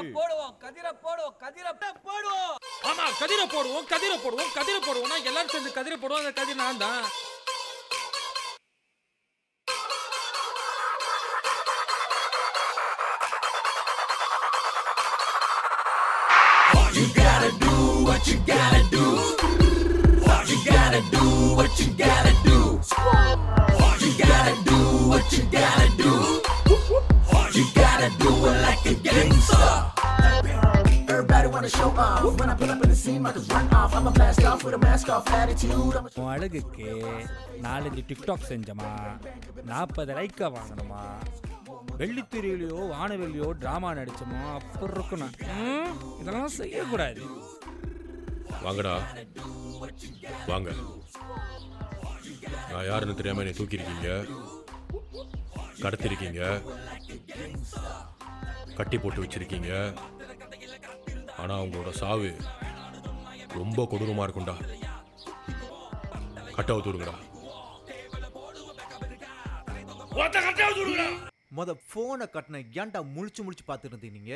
போடுவோம் கதிர போடுவோம் கதிர போடுவோம் ஆமா கதிரை போடுவோம் கதிரை போடுவோம் கதிரை போடுவோம்னா எல்லாரும் சேர்ந்து கதிரை போடுவோம் அந்த கதிர் நான் தான் Everybody wanna show off. When I pull up in the scene, I can run off. I'ma blast off with a mask off attitude. I'm உன் அழகுக்கு நாலஞ்சு டிக்டாக் செஞ்சோமா நாற்பது லைக்கா வாங்கணுமா வெள்ளித்திரையிலையோ வானவெளியோ ட்ராமா நடிச்சோமோ அப்புறம் இருக்கணும் ம், இதெல்லாம் செய்யக்கூடாது வாங்கடா வாங்க நான் யாருன்னு தெரியாம என்னை தூக்கியிருக்கீங்க கடத்திருக்கீங்க கட்டி போட்டு வச்சிருக்கீங்க ஆனா உங்களோட சாவு ரொம்ப கொடூரமா இருக்கும்டா கட்ட விடுங்கடா முத போனை கட்டின ஏன்டா முழிச்சு முழிச்சு பார்த்துட்டு இருந்தீங்க நீங்க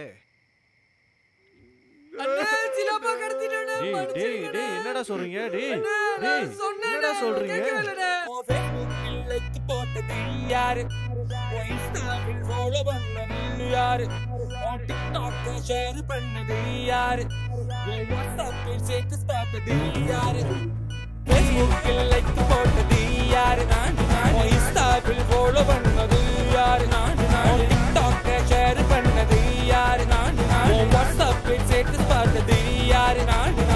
சிலப்பா கடத்திட்டேன் டேய் டேய் டேய் என்னடா சொல்றீங்க டேய் டேய் என்னடா சொல்றீங்க இல்லைக்கு போட்டது யாரு இன்ஸ்டாவில் ஃபாலோ பண்ணது யாரு டிக்டாக் ஷேர் பண்ணது யாரு வாட்ஸ்அப்பில் ஸ்டேட்டஸ் பார்த்தது யாரு ஃபேஸ்புக்கில் லைக் போட்டது யாரு நான் இன்ஸ்டாவில் ஃபாலோ பண்ணது யாரு நான் டிக்டாக் ஷேர் பண்ணது யாரு நான் வாட்ஸ்அப்பில் ஸ்டேட்டஸ் பார்த்தது யாரு நான்